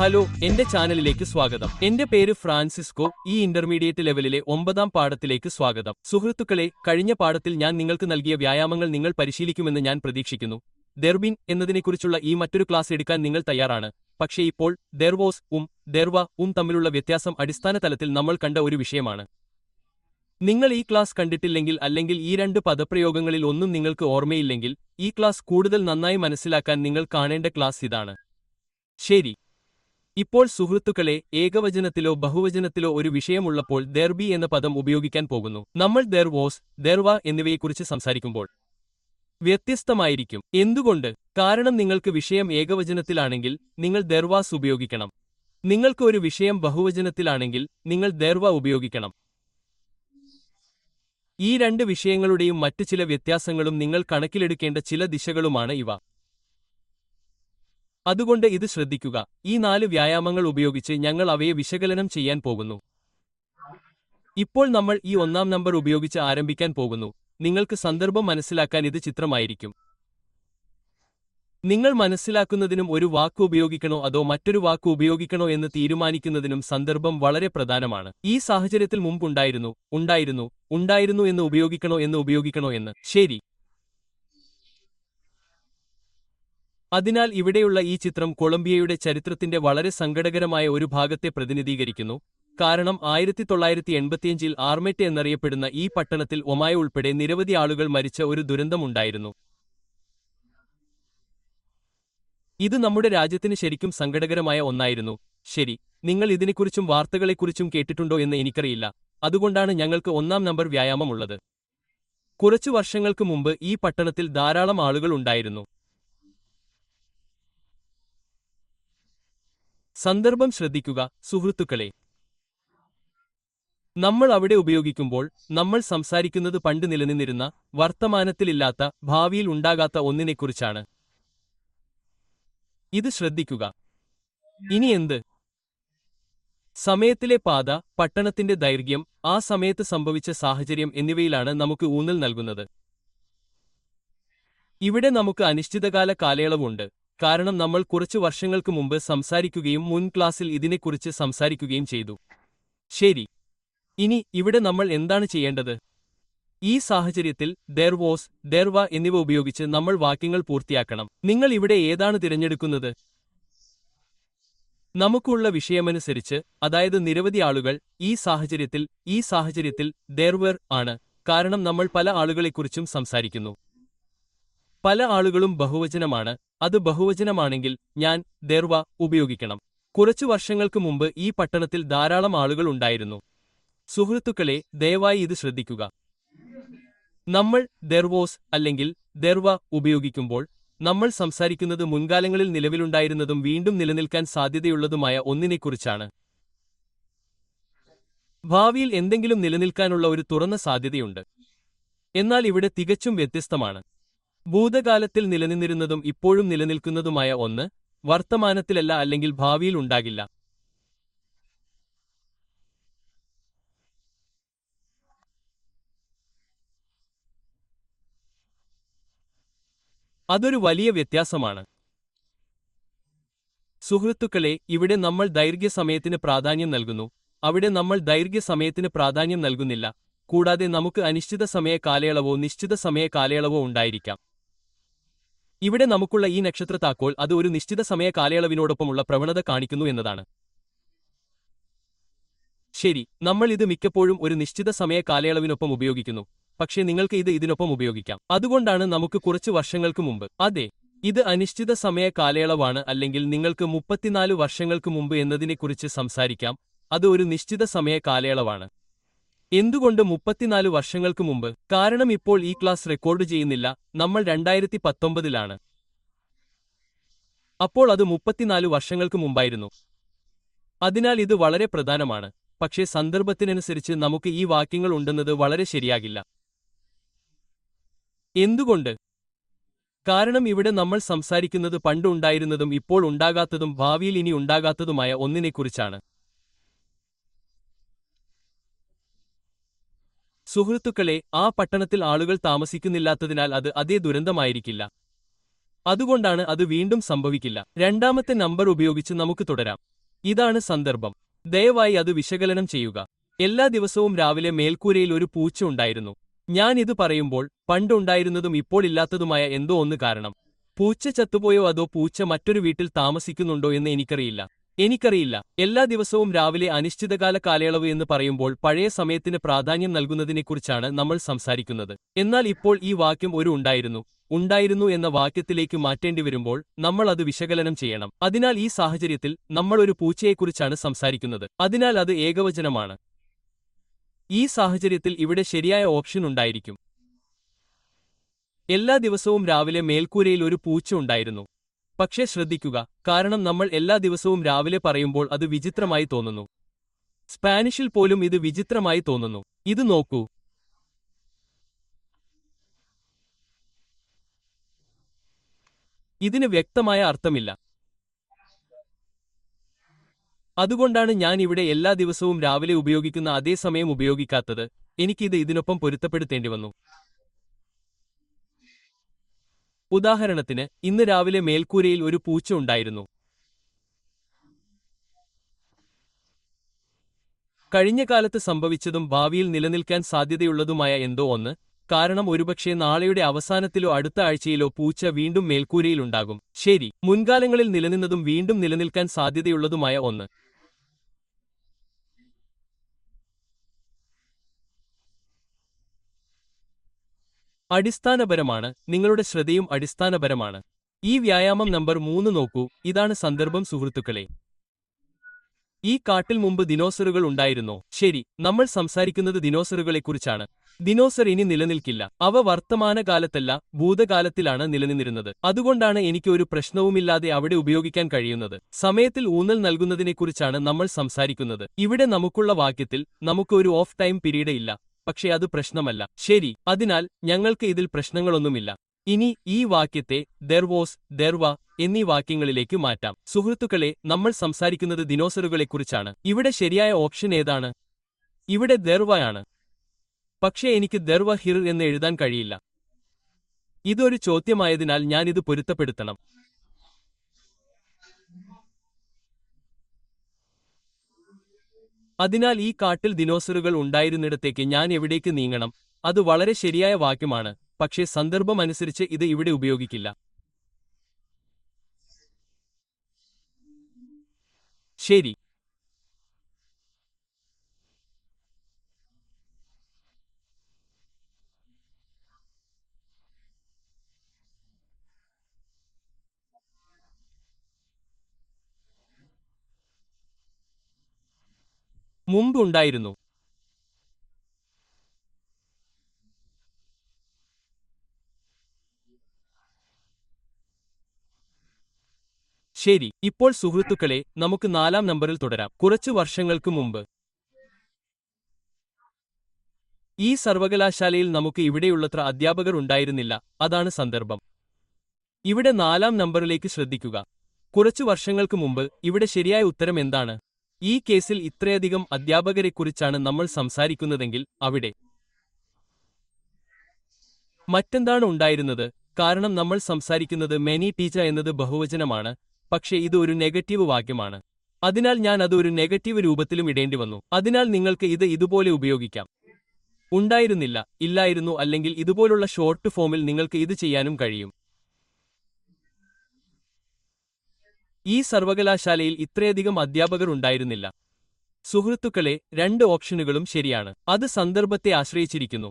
hello എന്റെ ചാനലിലേക്ക് സ്വാഗതം എന്റെ പേര് ഫ്രാൻസിസ്കോ ഈ ഇന്റർമീഡിയറ്റ് ലെവലിലെ ഒമ്പതാം പാഠത്തിലേക്ക് സ്വാഗതം സുഹൃത്തുക്കളെ കഴിഞ്ഞ പാഠത്തിൽ ഞാൻ നിങ്ങൾക്ക് നൽകിയ വ്യായാമങ്ങൾ നിങ്ങൾ പരിശീലിക്കുമെന്ന് ഞാൻ പ്രതീക്ഷിക്കുന്നു ദെർബിൻ എന്നതിനെക്കുറിച്ചുള്ള ഈ മറ്റൊരു ക്ലാസ് എടുക്കാൻ നിങ്ങൾ തയ്യാറാണ് പക്ഷേ ഇപ്പോൾ ദെർവോസ് ഉം ദെർവ ഉം തമ്മിലുള്ള വ്യത്യാസം അടിസ്ഥാന തലത്തിൽ നമ്മൾ കണ്ട ഒരു വിഷയമാണ് നിങ്ങൾ ഈ ക്ലാസ് കണ്ടിട്ടില്ലെങ്കിൽ അല്ലെങ്കിൽ ഈ രണ്ട് പദപ്രയോഗങ്ങളിൽ ഒന്നും നിങ്ങൾക്ക് ഓർമ്മയില്ലെങ്കിൽ ഈ ക്ലാസ് കൂടുതൽ നന്നായി മനസ്സിലാക്കാൻ നിങ്ങൾ കാണേണ്ട ക്ലാസ് ഇതാണ് ശരി ഇപ്പോൾ സുഹൃത്തുക്കളെ ഏകവചനത്തിലോ ബഹുവചനത്തിലോ ഒരു വിഷയമുള്ളപ്പോൾ ദെർബി എന്ന പദം ഉപയോഗിക്കാൻ പോകുന്നു നമ്മൾ ദെർവോസ് ദെർവ എന്നിവയെക്കുറിച്ച് സംസാരിക്കുമ്പോൾ വ്യത്യസ്തമായിരിക്കും എന്തുകൊണ്ട് കാരണം നിങ്ങൾക്ക് വിഷയം ഏകവചനത്തിലാണെങ്കിൽ നിങ്ങൾ ദെർവാസ് ഉപയോഗിക്കണം നിങ്ങൾക്ക് ഒരു വിഷയം ബഹുവചനത്തിലാണെങ്കിൽ നിങ്ങൾ ദെർവ ഉപയോഗിക്കണം ഈ രണ്ട് വിഷയങ്ങളുടെയും മറ്റ് ചില വ്യത്യാസങ്ങളും നിങ്ങൾ കണക്കിലെടുക്കേണ്ട ചില ദിശകളുമാണ് ഇവ അതുകൊണ്ട് ഇത് ശ്രദ്ധിക്കുക ഈ നാല് വ്യായാമങ്ങൾ ഉപയോഗിച്ച് ഞങ്ങൾ അവയെ വിശകലനം ചെയ്യാൻ പോകുന്നു ഇപ്പോൾ നമ്മൾ ഈ ഒന്നാം നമ്പർ ഉപയോഗിച്ച് ആരംഭിക്കാൻ പോകുന്നു നിങ്ങൾക്ക് സന്ദർഭം മനസ്സിലാക്കാൻ ഇത് ചിത്രമായിരിക്കും നിങ്ങൾ മനസ്സിലാക്കുന്നതിനും ഒരു വാക്ക് ഉപയോഗിക്കണോ അതോ മറ്റൊരു വാക്ക് ഉപയോഗിക്കണോ എന്ന് തീരുമാനിക്കുന്നതിനും സന്ദർഭം വളരെ പ്രധാനമാണ് ഈ സാഹചര്യത്തിൽ മുമ്പുണ്ടായിരുന്നു ഉണ്ടായിരുന്നു ഉണ്ടായിരുന്നു എന്ന് ഉപയോഗിക്കണോ എന്ന് ഉപയോഗിക്കണോ എന്ന് ശരി അതിനാൽ ഇവിടെയുള്ള ഈ ചിത്രം കൊളംബിയയുടെ ചരിത്രത്തിന്റെ വളരെ സങ്കടകരമായ ഒരു ഭാഗത്തെ പ്രതിനിധീകരിക്കുന്നു കാരണം ആയിരത്തി തൊള്ളായിരത്തി എൺപത്തിയഞ്ചിൽ ആർമെറ്റ് എന്നറിയപ്പെടുന്ന ഈ പട്ടണത്തിൽ ഒമായ ഉൾപ്പെടെ നിരവധി ആളുകൾ മരിച്ച ഒരു ദുരന്തമുണ്ടായിരുന്നു ഇത് നമ്മുടെ രാജ്യത്തിന് ശരിക്കും സങ്കടകരമായ ഒന്നായിരുന്നു ശരി നിങ്ങൾ ഇതിനെക്കുറിച്ചും വാർത്തകളെക്കുറിച്ചും കേട്ടിട്ടുണ്ടോ എന്ന് എനിക്കറിയില്ല അതുകൊണ്ടാണ് ഞങ്ങൾക്ക് ഒന്നാം നമ്പർ വ്യായാമമുള്ളത് കുറച്ചു വർഷങ്ങൾക്ക് മുമ്പ് ഈ പട്ടണത്തിൽ ധാരാളം ആളുകൾ ഉണ്ടായിരുന്നു സന്ദർഭം ശ്രദ്ധിക്കുക സുഹൃത്തുക്കളെ നമ്മൾ അവിടെ ഉപയോഗിക്കുമ്പോൾ നമ്മൾ സംസാരിക്കുന്നത് പണ്ട് നിലനിന്നിരുന്ന വർത്തമാനത്തിലില്ലാത്ത ഭാവിയിൽ ഉണ്ടാകാത്ത ഒന്നിനെക്കുറിച്ചാണ് ഇത് ശ്രദ്ധിക്കുക ഇനി എന്ത് സമയത്തിലെ പാത പട്ടണത്തിന്റെ ദൈർഘ്യം ആ സമയത്ത് സംഭവിച്ച സാഹചര്യം എന്നിവയിലാണ് നമുക്ക് ഊന്നൽ നൽകുന്നത് ഇവിടെ നമുക്ക് അനിശ്ചിതകാല കാലയളവുണ്ട് കാരണം നമ്മൾ കുറച്ചു വർഷങ്ങൾക്ക് മുമ്പ് സംസാരിക്കുകയും മുൻ ക്ലാസ്സിൽ ഇതിനെക്കുറിച്ച് സംസാരിക്കുകയും ചെയ്തു ശരി ഇനി ഇവിടെ നമ്മൾ എന്താണ് ചെയ്യേണ്ടത് ഈ സാഹചര്യത്തിൽ ദെർവോസ് ദെർവ എന്നിവ ഉപയോഗിച്ച് നമ്മൾ വാക്യങ്ങൾ പൂർത്തിയാക്കണം നിങ്ങൾ ഇവിടെ ഏതാണ് തിരഞ്ഞെടുക്കുന്നത് നമുക്കുള്ള വിഷയമനുസരിച്ച് അതായത് നിരവധി ആളുകൾ ഈ സാഹചര്യത്തിൽ ഈ സാഹചര്യത്തിൽ ദെർവർ ആണ് കാരണം നമ്മൾ പല ആളുകളെക്കുറിച്ചും സംസാരിക്കുന്നു പല ആളുകളും ബഹുവചനമാണ് അത് ബഹുവചനമാണെങ്കിൽ ഞാൻ ദെർവ ഉപയോഗിക്കണം കുറച്ചു വർഷങ്ങൾക്ക് മുമ്പ് ഈ പട്ടണത്തിൽ ധാരാളം ആളുകൾ ഉണ്ടായിരുന്നു സുഹൃത്തുക്കളെ ദയവായി ഇത് ശ്രദ്ധിക്കുക നമ്മൾ ദെർവോസ് അല്ലെങ്കിൽ ദെർവ ഉപയോഗിക്കുമ്പോൾ നമ്മൾ സംസാരിക്കുന്നത് മുൻകാലങ്ങളിൽ നിലവിലുണ്ടായിരുന്നതും വീണ്ടും നിലനിൽക്കാൻ സാധ്യതയുള്ളതുമായ ഒന്നിനെക്കുറിച്ചാണ് ഭാവിയിൽ എന്തെങ്കിലും നിലനിൽക്കാനുള്ള ഒരു തുറന്ന സാധ്യതയുണ്ട് എന്നാൽ ഇവിടെ തികച്ചും വ്യത്യസ്തമാണ് ഭൂതകാലത്തിൽ നിലനിന്നിരുന്നതും ഇപ്പോഴും നിലനിൽക്കുന്നതുമായ ഒന്ന് വർത്തമാനത്തിലല്ല അല്ലെങ്കിൽ ഭാവിയിൽ ഉണ്ടാകില്ല അതൊരു വലിയ വ്യത്യാസമാണ് സുഹൃത്തുക്കളെ ഇവിടെ നമ്മൾ ദൈർഘ്യസമയത്തിന് പ്രാധാന്യം നൽകുന്നു അവിടെ നമ്മൾ ദൈർഘ്യസമയത്തിന് പ്രാധാന്യം നൽകുന്നില്ല കൂടാതെ നമുക്ക് അനിശ്ചിത സമയ കാലയളവോ നിശ്ചിത സമയ കാലയളവോ ഉണ്ടായിരിക്കാം ഇവിടെ നമുക്കുള്ള ഈ നക്ഷത്ര താക്കോൽ അത് ഒരു നിശ്ചിത സമയ കാലയളവിനോടൊപ്പമുള്ള പ്രവണത കാണിക്കുന്നു എന്നതാണ് ശരി നമ്മൾ ഇത് മിക്കപ്പോഴും ഒരു നിശ്ചിത സമയ കാലയളവിനൊപ്പം ഉപയോഗിക്കുന്നു പക്ഷേ നിങ്ങൾക്ക് ഇത് ഇതിനൊപ്പം ഉപയോഗിക്കാം അതുകൊണ്ടാണ് നമുക്ക് കുറച്ച് വർഷങ്ങൾക്ക് മുമ്പ് അതെ ഇത് അനിശ്ചിത സമയ കാലയളവാണ് അല്ലെങ്കിൽ നിങ്ങൾക്ക് മുപ്പത്തിനാല് വർഷങ്ങൾക്ക് മുമ്പ് എന്നതിനെക്കുറിച്ച് സംസാരിക്കാം അത് ഒരു നിശ്ചിത സമയ കാലയളവാണ് എന്തുകൊണ്ട് മുപ്പത്തിനാല് വർഷങ്ങൾക്ക് മുമ്പ് കാരണം ഇപ്പോൾ ഈ ക്ലാസ് റെക്കോർഡ് ചെയ്യുന്നില്ല നമ്മൾ രണ്ടായിരത്തി പത്തൊമ്പതിലാണ് അപ്പോൾ അത് മുപ്പത്തിനാല് വർഷങ്ങൾക്ക് മുമ്പായിരുന്നു അതിനാൽ ഇത് വളരെ പ്രധാനമാണ് പക്ഷേ സന്ദർഭത്തിനനുസരിച്ച് നമുക്ക് ഈ വാക്യങ്ങൾ ഉണ്ടെന്നത് വളരെ ശരിയാകില്ല എന്തുകൊണ്ട് കാരണം ഇവിടെ നമ്മൾ സംസാരിക്കുന്നത് പണ്ട് ഉണ്ടായിരുന്നതും ഇപ്പോൾ ഉണ്ടാകാത്തതും ഭാവിയിൽ ഇനി ഉണ്ടാകാത്തതുമായ ഒന്നിനെക്കുറിച്ചാണ് സുഹൃത്തുക്കളെ ആ പട്ടണത്തിൽ ആളുകൾ താമസിക്കുന്നില്ലാത്തതിനാൽ അത് അതേ ദുരന്തമായിരിക്കില്ല അതുകൊണ്ടാണ് അത് വീണ്ടും സംഭവിക്കില്ല രണ്ടാമത്തെ നമ്പർ ഉപയോഗിച്ച് നമുക്ക് തുടരാം ഇതാണ് സന്ദർഭം ദയവായി അത് വിശകലനം ചെയ്യുക എല്ലാ ദിവസവും രാവിലെ മേൽക്കൂരയിൽ ഒരു പൂച്ച ഉണ്ടായിരുന്നു ഞാൻ ഇത് പറയുമ്പോൾ പണ്ടുണ്ടായിരുന്നതും ഇപ്പോൾ ഇല്ലാത്തതുമായ എന്തോ ഒന്ന് കാരണം പൂച്ച ചത്തുപോയോ അതോ പൂച്ച മറ്റൊരു വീട്ടിൽ താമസിക്കുന്നുണ്ടോ എന്ന് എനിക്കറിയില്ല എനിക്കറിയില്ല എല്ലാ ദിവസവും രാവിലെ അനിശ്ചിതകാല കാലയളവ് എന്ന് പറയുമ്പോൾ പഴയ സമയത്തിന് പ്രാധാന്യം നൽകുന്നതിനെക്കുറിച്ചാണ് നമ്മൾ സംസാരിക്കുന്നത് എന്നാൽ ഇപ്പോൾ ഈ വാക്യം ഒരു ഉണ്ടായിരുന്നു ഉണ്ടായിരുന്നു എന്ന വാക്യത്തിലേക്ക് മാറ്റേണ്ടി വരുമ്പോൾ നമ്മൾ അത് വിശകലനം ചെയ്യണം അതിനാൽ ഈ സാഹചര്യത്തിൽ നമ്മൾ ഒരു പൂച്ചയെക്കുറിച്ചാണ് സംസാരിക്കുന്നത് അതിനാൽ അത് ഏകവചനമാണ് ഈ സാഹചര്യത്തിൽ ഇവിടെ ശരിയായ ഓപ്ഷൻ ഉണ്ടായിരിക്കും എല്ലാ ദിവസവും രാവിലെ മേൽക്കൂരയിൽ ഒരു പൂച്ച ഉണ്ടായിരുന്നു പക്ഷേ ശ്രദ്ധിക്കുക കാരണം നമ്മൾ എല്ലാ ദിവസവും രാവിലെ പറയുമ്പോൾ അത് വിചിത്രമായി തോന്നുന്നു സ്പാനിഷിൽ പോലും ഇത് വിചിത്രമായി തോന്നുന്നു ഇത് നോക്കൂ ഇതിന് വ്യക്തമായ അർത്ഥമില്ല അതുകൊണ്ടാണ് ഞാൻ ഇവിടെ എല്ലാ ദിവസവും രാവിലെ ഉപയോഗിക്കുന്ന അതേ സമയം ഉപയോഗിക്കാത്തത് എനിക്കിത് ഇതിനൊപ്പം പൊരുത്തപ്പെടുത്തേണ്ടി വന്നു ഉദാഹരണത്തിന് ഇന്ന് രാവിലെ മേൽക്കൂരയിൽ ഒരു പൂച്ച ഉണ്ടായിരുന്നു കഴിഞ്ഞ കാലത്ത് സംഭവിച്ചതും ഭാവിയിൽ നിലനിൽക്കാൻ സാധ്യതയുള്ളതുമായ എന്തോ ഒന്ന് കാരണം ഒരുപക്ഷെ നാളെയുടെ അവസാനത്തിലോ അടുത്ത ആഴ്ചയിലോ പൂച്ച വീണ്ടും മേൽക്കൂരയിലുണ്ടാകും ശരി മുൻകാലങ്ങളിൽ നിലനിന്നതും വീണ്ടും നിലനിൽക്കാൻ സാധ്യതയുള്ളതുമായ ഒന്ന് അടിസ്ഥാനപരമാണ് നിങ്ങളുടെ ശ്രദ്ധയും അടിസ്ഥാനപരമാണ് ഈ വ്യായാമം നമ്പർ മൂന്ന് നോക്കൂ ഇതാണ് സന്ദർഭം സുഹൃത്തുക്കളെ ഈ കാട്ടിൽ മുമ്പ് ദിനോസറുകൾ ഉണ്ടായിരുന്നോ ശരി നമ്മൾ സംസാരിക്കുന്നത് ദിനോസറുകളെക്കുറിച്ചാണ് ദിനോസർ ഇനി നിലനിൽക്കില്ല അവ വർത്തമാനകാലത്തല്ല ഭൂതകാലത്തിലാണ് നിലനിന്നിരുന്നത് അതുകൊണ്ടാണ് എനിക്ക് ഒരു പ്രശ്നവുമില്ലാതെ അവിടെ ഉപയോഗിക്കാൻ കഴിയുന്നത് സമയത്തിൽ ഊന്നൽ നൽകുന്നതിനെക്കുറിച്ചാണ് നമ്മൾ സംസാരിക്കുന്നത് ഇവിടെ നമുക്കുള്ള വാക്യത്തിൽ നമുക്ക് ഒരു ഓഫ് ടൈം പീരീഡ് ഇല്ല പക്ഷേ അത് പ്രശ്നമല്ല ശരി അതിനാൽ ഞങ്ങൾക്ക് ഇതിൽ പ്രശ്നങ്ങളൊന്നുമില്ല ഇനി ഈ വാക്യത്തെ ദെർവോസ് ദെർവ എന്നീ വാക്യങ്ങളിലേക്ക് മാറ്റാം സുഹൃത്തുക്കളെ നമ്മൾ സംസാരിക്കുന്നത് ദിനോസറുകളെക്കുറിച്ചാണ് ഇവിടെ ശരിയായ ഓപ്ഷൻ ഏതാണ് ഇവിടെ ദെർവയാണ് പക്ഷേ എനിക്ക് ദെർവ ഹിർ എന്ന് എഴുതാൻ കഴിയില്ല ഇതൊരു ചോദ്യമായതിനാൽ ഞാനിത് പൊരുത്തപ്പെടുത്തണം അതിനാൽ ഈ കാട്ടിൽ ദിനോസറുകൾ ഉണ്ടായിരുന്നിടത്തേക്ക് ഞാൻ എവിടേക്ക് നീങ്ങണം അത് വളരെ ശരിയായ വാക്യമാണ് പക്ഷേ സന്ദർഭമനുസരിച്ച് ഇത് ഇവിടെ ഉപയോഗിക്കില്ല ശരി മുമ്പ് ഉണ്ടായിരുന്നു ശരി ഇപ്പോൾ സുഹൃത്തുക്കളെ നമുക്ക് നാലാം നമ്പറിൽ തുടരാം കുറച്ചു വർഷങ്ങൾക്ക് മുമ്പ് ഈ സർവകലാശാലയിൽ നമുക്ക് ഇവിടെയുള്ളത്ര അധ്യാപകർ ഉണ്ടായിരുന്നില്ല അതാണ് സന്ദർഭം ഇവിടെ നാലാം നമ്പറിലേക്ക് ശ്രദ്ധിക്കുക കുറച്ചു വർഷങ്ങൾക്ക് മുമ്പ് ഇവിടെ ശരിയായ ഉത്തരം എന്താണ് ഈ കേസിൽ ഇത്രയധികം അധ്യാപകരെക്കുറിച്ചാണ് നമ്മൾ സംസാരിക്കുന്നതെങ്കിൽ അവിടെ മറ്റെന്താണ് ഉണ്ടായിരുന്നത് കാരണം നമ്മൾ സംസാരിക്കുന്നത് മെനി ടീച്ച എന്നത് ബഹുവചനമാണ് പക്ഷേ ഇത് ഒരു നെഗറ്റീവ് വാക്യമാണ് അതിനാൽ ഞാൻ അത് ഒരു നെഗറ്റീവ് രൂപത്തിലും ഇടേണ്ടി വന്നു അതിനാൽ നിങ്ങൾക്ക് ഇത് ഇതുപോലെ ഉപയോഗിക്കാം ഉണ്ടായിരുന്നില്ല ഇല്ലായിരുന്നു അല്ലെങ്കിൽ ഇതുപോലുള്ള ഷോർട്ട് ഫോമിൽ നിങ്ങൾക്ക് ഇത് ചെയ്യാനും കഴിയും ഈ സർവകലാശാലയിൽ ഇത്രയധികം അധ്യാപകർ ഉണ്ടായിരുന്നില്ല സുഹൃത്തുക്കളെ രണ്ട് ഓപ്ഷനുകളും ശരിയാണ് അത് സന്ദർഭത്തെ ആശ്രയിച്ചിരിക്കുന്നു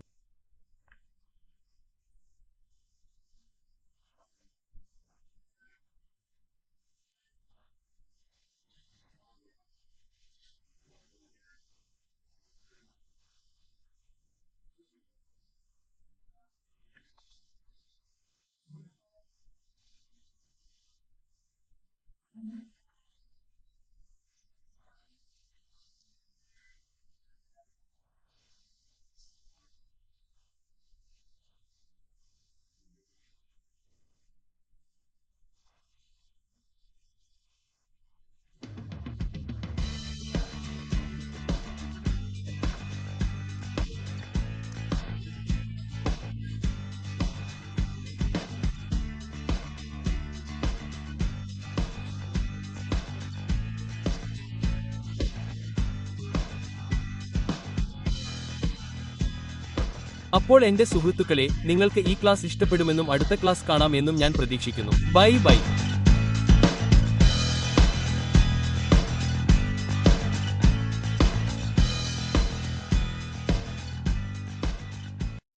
അപ്പോൾ എന്റെ സുഹൃത്തുക്കളെ നിങ്ങൾക്ക് ഈ ക്ലാസ് ഇഷ്ടപ്പെടുമെന്നും അടുത്ത ക്ലാസ് കാണാം എന്നും ഞാൻ പ്രതീക്ഷിക്കുന്നു ബൈ ബൈ